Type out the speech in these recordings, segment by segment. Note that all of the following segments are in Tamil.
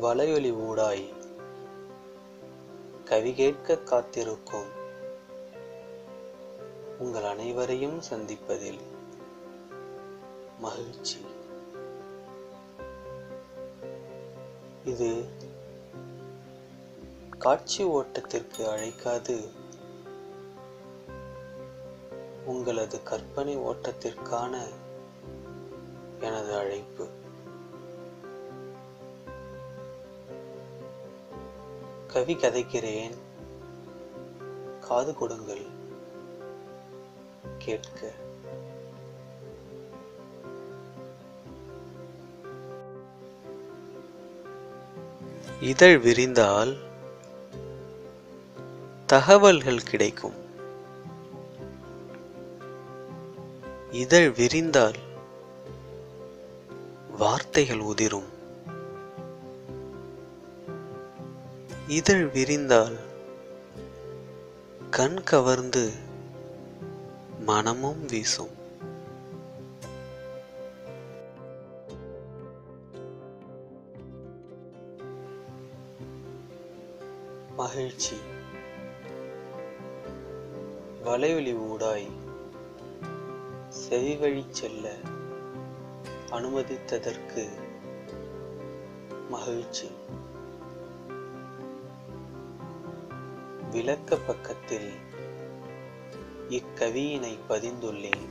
வலையொலி ஊடாய் கவி கேட்க காத்திருக்கும் உங்கள் அனைவரையும் சந்திப்பதில் மகிழ்ச்சி இது காட்சி ஓட்டத்திற்கு அழைக்காது உங்களது கற்பனை ஓட்டத்திற்கான எனது அழைப்பு கவி கதைக்கிறேன் காது கொடுங்கள் கேட்க இதழ் விரிந்தால் தகவல்கள் கிடைக்கும் இதழ் விரிந்தால் வார்த்தைகள் உதிரும் இதழ் விரிந்தால் கண் கவர்ந்து மனமும் வீசும் மகிழ்ச்சி வலையொலி ஊடாய் செவிவழி செல்ல அனுமதித்ததற்கு மகிழ்ச்சி விளக்க பக்கத்தில் இக்கவியினை பதிந்துள்ளேன்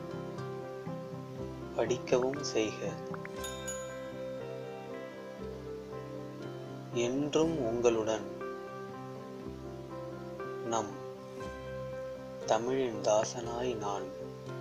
படிக்கவும் செய்க என்றும் உங்களுடன் நம் தமிழின் தாசனாய் நான்